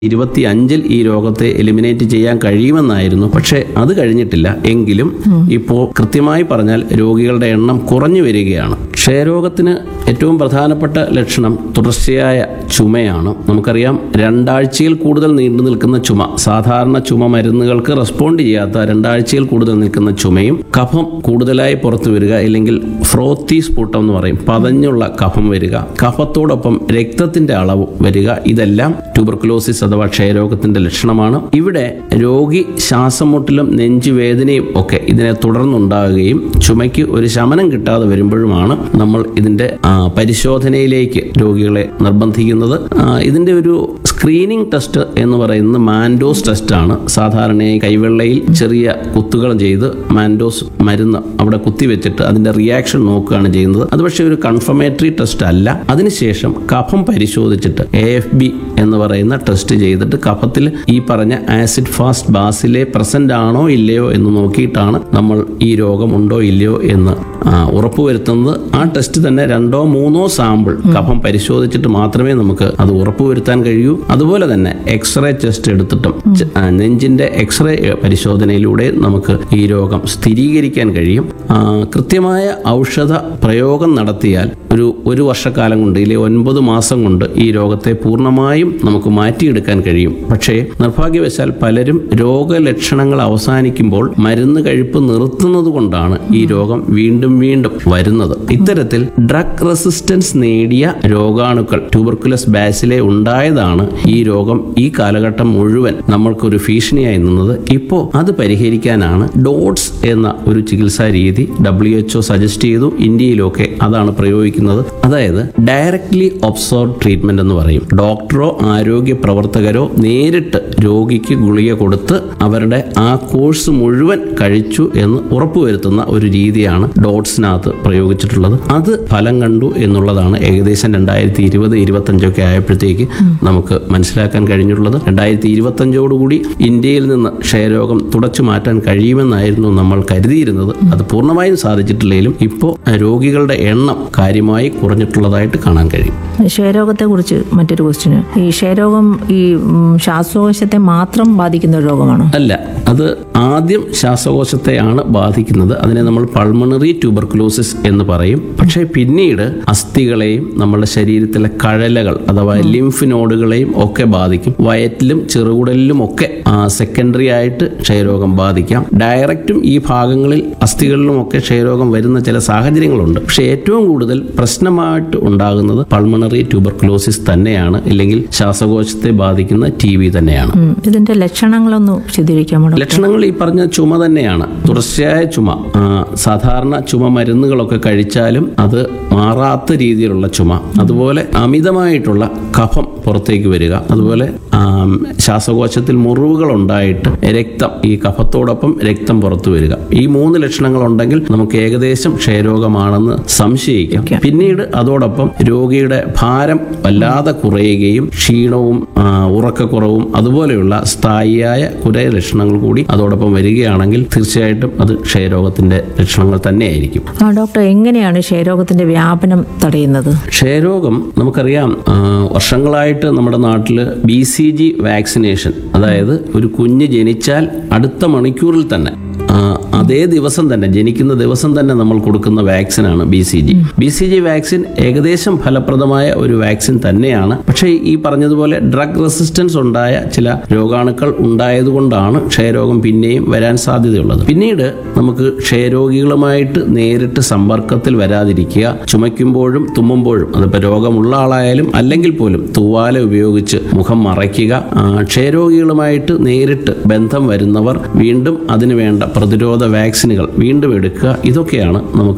ഇരുപത്തി അഞ്ചിൽ ഈ രോഗത്തെ എലിമിനേറ്റ് ചെയ്യാൻ കഴിയുമെന്നായിരുന്നു പക്ഷേ അത് കഴിഞ്ഞിട്ടില്ല എങ്കിലും ഇപ്പോൾ കൃത്യമായി പറഞ്ഞാൽ രോഗികളുടെ എണ്ണം കുറഞ്ഞു വരികയാണ് ക്ഷയരോഗത്തിന് ഏറ്റവും പ്രധാനപ്പെട്ട ലക്ഷണം തുടർച്ചയായ ചുമയാണ് നമുക്കറിയാം രണ്ടാഴ്ചയിൽ കൂടുതൽ നീണ്ടു നിൽക്കുന്ന ചുമ സാധാരണ ചുമ മരുന്നുകൾക്ക് റെസ്പോണ്ട് ചെയ്യാത്ത രണ്ടാഴ്ചയിൽ കൂടുതൽ നിൽക്കുന്ന ചുമയും കഫം കൂടുതലായി പുറത്തു വരിക അല്ലെങ്കിൽ ഫ്രോത്തി സ്ഫുട്ടം എന്ന് പറയും പതഞ്ഞുള്ള കഫം വരിക കഫത്തോടൊപ്പം രക്തത്തിന്റെ അളവ് വരിക ഇതെല്ലാം ട്യൂബർക്കുലോസിസ് അഥവാ ക്ഷയരോഗത്തിന്റെ ലക്ഷണമാണ് ഇവിടെ രോഗി ശ്വാസം മുട്ടലും നെഞ്ചുവേദനയും ഒക്കെ ഇതിനെ തുടർന്നുണ്ടാകുകയും ചുമയ്ക്ക് ഒരു ശമനം കിട്ടാതെ വരുമ്പോഴുമാണ് നമ്മൾ ഇതിന്റെ ആ, പരിശോധനയിലേക്ക് രോഗികളെ നിർബന്ധിക്കുന്നത് ആ, ഇതിന്റെ ഒരു സ്ക്രീനിങ് ടെസ്റ്റ് എന്ന് പറയുന്നത് മാൻഡോസ് ടെസ്റ്റ് ആണ് സാധാരണയായി കൈവെള്ളയിൽ ചെറിയ കുത്തുകൾ ചെയ്ത് മാൻഡോസ് മരുന്ന് അവിടെ കുത്തിവെച്ചിട്ട് അതിന്റെ റിയാക്ഷൻ നോക്കുകയാണ് ചെയ്യുന്നത് അത് പക്ഷേ ഒരു കൺഫർമേറ്ററി ടെസ്റ്റ് അല്ല അതിനുശേഷം കഫം പരിശോധിച്ചിട്ട് എ എഫ് ബി എന്ന് പറയുന്ന ടെസ്റ്റ് ചെയ്തിട്ട് കഫത്തിൽ ഈ പറഞ്ഞ ആസിഡ് ഫാസ്റ്റ് ബാസിലെ പ്രസന്റ് ആണോ ഇല്ലയോ എന്ന് നോക്കിയിട്ടാണ് നമ്മൾ ഈ രോഗം ഉണ്ടോ ഇല്ലയോ എന്ന് ആ, ഉറപ്പുവരുത്തുന്നത് ആ ടെസ്റ്റ് തന്നെ രണ്ടോ മൂന്നോ സാമ്പിൾ കഫം പരിശോധിച്ചിട്ട് മാത്രമേ നമുക്ക് അത് ഉറപ്പുവരുത്താൻ കഴിയൂ അതുപോലെ തന്നെ എക്സ്റേ ടെസ്റ്റ് എടുത്തിട്ടും ച- ആ, നെഞ്ചിന്റെ എക്സ്റേ പരിശോധനയിലൂടെ നമുക്ക് ഈ രോഗം സ്ഥിരീകരിക്കാൻ കഴിയും ആ, കൃത്യമായ ഔഷധ പ്രയോഗം നടത്തിയാൽ ഒരു ഒരു വർഷക്കാലം കൊണ്ട് ഇല്ലെ ഒൻപത് മാസം കൊണ്ട് ഈ രോഗത്തെ പൂർണ്ണമായും നമുക്ക് മാറ്റിയെടുക്കാൻ കഴിയും പക്ഷേ നിർഭാഗ്യവശാൽ പലരും രോഗലക്ഷണങ്ങൾ അവസാനിക്കുമ്പോൾ മരുന്ന് കഴിപ്പ് നിർത്തുന്നത് കൊണ്ടാണ് ഈ രോഗം വീണ്ടും വീണ്ടും വരുന്നത് ഇത്തരത്തിൽ ഡ്രഗ് റെസിസ്റ്റൻസ് നേടിയ രോഗാണുക്കൾ ട്യൂബർക്കുലസ് ബാസിലെ ഉണ്ടായതാണ് ഈ രോഗം ഈ കാലഘട്ടം മുഴുവൻ നമ്മൾക്കൊരു ഭീഷണിയായി നിന്നത് ഇപ്പോൾ അത് പരിഹരിക്കാനാണ് ഡോട്ട്സ് എന്ന ഒരു ചികിത്സാ രീതി ഡബ്ല്യു എച്ച്ഒ സജസ്റ്റ് ചെയ്തു ഇന്ത്യയിലൊക്കെ അതാണ് പ്രയോഗിക്കുന്നത് അതായത് ഡയറക്ട്ലി ഒബ്സർവ് ട്രീറ്റ്മെന്റ് എന്ന് പറയും ഡോക്ടറോ ആരോഗ്യ പ്രവർത്തകരോ നേരിട്ട് രോഗിക്ക് ഗുളിക കൊടുത്ത് അവരുടെ ആ കോഴ്സ് മുഴുവൻ കഴിച്ചു എന്ന് ഉറപ്പുവരുത്തുന്ന ഒരു രീതിയാണ് ഡോട്ട്സിനകത്ത് പ്രയോഗിച്ചിട്ടുള്ളത് അത് ഫലം കണ്ടു എന്നുള്ളതാണ് ഏകദേശം രണ്ടായിരത്തി ഇരുപത് ഇരുപത്തഞ്ചൊക്കെ ആയപ്പോഴത്തേക്ക് നമുക്ക് മനസ്സിലാക്കാൻ കഴിഞ്ഞിട്ടുള്ളത് രണ്ടായിരത്തി ഇരുപത്തഞ്ചോടുകൂടി ഇന്ത്യയിൽ നിന്ന് ക്ഷയരോഗം തുടച്ചു മാറ്റാൻ കഴിയുമെന്നായിരുന്നു നമ്മൾ കരുതിയിരുന്നത് അത് പൂർണ്ണമായും സാധിച്ചിട്ടില്ലെങ്കിലും ഇപ്പോൾ രോഗികളുടെ എണ്ണം കാര്യമായി കുറഞ്ഞിട്ടുള്ളതായിട്ട് കാണാൻ കഴിയും ക്ഷയരോഗത്തെ കുറിച്ച് മറ്റൊരു ക്വസ്റ്റ്യന് ഈ ക്ഷയരോഗം ഈ ഉം, ശ്വാസകോശത്തെ മാത്രം ബാധിക്കുന്ന ഒരു രോഗമാണോ അല്ല അത് ആദ്യം ശ്വാസകോശത്തെയാണ് ബാധിക്കുന്നത് അതിനെ നമ്മൾ പൾമണറി ട്യൂബർക്കുലോസിസ് എന്ന് പറയും പക്ഷേ പിന്നീട് അസ്ഥികളെയും നമ്മുടെ ശരീരത്തിലെ കഴലകൾ അഥവാ ലിംഫ് നോഡുകളെയും ഒക്കെ ബാധിക്കും വയറ്റിലും ചെറുകുടലിലും ഒക്കെ സെക്കൻഡറി ആയിട്ട് ക്ഷയരോഗം ബാധിക്കാം ഡയറക്റ്റും ഈ ഭാഗങ്ങളിൽ അസ്ഥികളിലും ഒക്കെ ക്ഷയരോഗം വരുന്ന ചില സാഹചര്യങ്ങളുണ്ട് പക്ഷേ ഏറ്റവും കൂടുതൽ പ്രശ്നമായിട്ട് ഉണ്ടാകുന്നത് പൾമണറി ട്യൂബർക്കുലോസിസ് തന്നെയാണ് ഇല്ലെങ്കിൽ ശ്വാസകോശത്തെ ബാധിക്കുന്ന ടി ബി തന്നെയാണ് ഉം, ഇതിന്റെ ലക്ഷണങ്ങളൊന്ന് വിശദീകരിക്കാമോ ഡോക്ടർ? ലക്ഷണങ്ങൾ ഈ പറഞ്ഞ ചുമ തന്നെയാണ് തുടർച്ചയായ ചുമ ആ, സാധാരണ ചുമ മരുന്നുകളൊക്കെ കഴിച്ചാലും അത് മാറാത്ത രീതിയിലുള്ള ചുമ അതുപോലെ അമിതമായിട്ടുള്ള കഫം പുറത്തേക്ക് വരിക അതുപോലെ ആം, ശ്വാസകോശത്തിൽ മുറിവുകൾ ഉണ്ടായിട്ട് രക്തം ഈ കഫത്തോടൊപ്പം രക്തം പുറത്തു വരിക ഈ മൂന്ന് ലക്ഷണങ്ങൾ ഉണ്ടെങ്കിൽ നമുക്ക് ഏകദേശം ക്ഷയരോഗമാണെന്ന് സംശയിക്കാം പിന്നീട് അതോടൊപ്പം രോഗിയുടെ ഭാരം വല്ലാതെ കുറയുകയും ക്ഷീണവും ആ, ഉറക്കക്കുറവും അതുപോലെയുള്ള സ്ഥായിയായ കുറെ ലക്ഷണങ്ങൾ കൂടി അതോടൊപ്പം വരികയാണെങ്കിൽ തീർച്ചയായിട്ടും അത് ക്ഷയരോഗത്തിന്റെ ലക്ഷണങ്ങൾ തന്നെയായിരിക്കും ആ ഡോക്ടർ എങ്ങനെയാണ് ക്ഷയരോഗത്തിന്റെ വ്യാപനം തടയുന്നത് ക്ഷയരോഗം നമുക്കറിയാം ആ, വർഷങ്ങളായിട്ട് നമ്മുടെ നാട്ടിൽ ബി സി ജി വാക്സിനേഷൻ അതായത് ഒരു കുഞ്ഞ് ജനിച്ചാൽ അടുത്ത മണിക്കൂറിൽ തന്നെ ആ, അതേ ദിവസം തന്നെ ജനിക്കുന്ന ദിവസം തന്നെ നമ്മൾ കൊടുക്കുന്ന വാക്സിനാണ് B C G B C G vaccine ഏകദേശം ഫലപ്രദമായ ഒരു വാക്സിൻ തന്നെയാണ് പക്ഷേ ഈ പറഞ്ഞതുപോലെ ഡ്രഗ് റെസിസ്റ്റൻസ് ഉണ്ടായ ചില രോഗാണുക്കൾ ഉണ്ടായതുകൊണ്ടാണ് ക്ഷയരോഗം പിന്നെയും വരാൻ സാധ്യതയുള്ളത് പിന്നീട് നമുക്ക് ക്ഷയരോഗികളുമായിട്ട് നേരിട്ട് സമ്പർക്കത്തിൽ വരാതിരിക്കുക ചുമയ്ക്കുമ്പോഴും തുമ്മുമ്പോഴും അതിപ്പോൾ രോഗമുള്ള ആളായാലും അല്ലെങ്കിൽ പോലും തൂവാല ഉപയോഗിച്ച് മുഖം മറയ്ക്കുക ആ, ക്ഷയരോഗികളുമായിട്ട് നേരിട്ട് ബന്ധം വരുന്നവർ വീണ്ടും അതിനു വേണ്ട പ്രതിരോധ വാക്സിനുകൾ വീണ്ടും എടുക്കുക ഇതൊക്കെയാണ് നമുക്ക്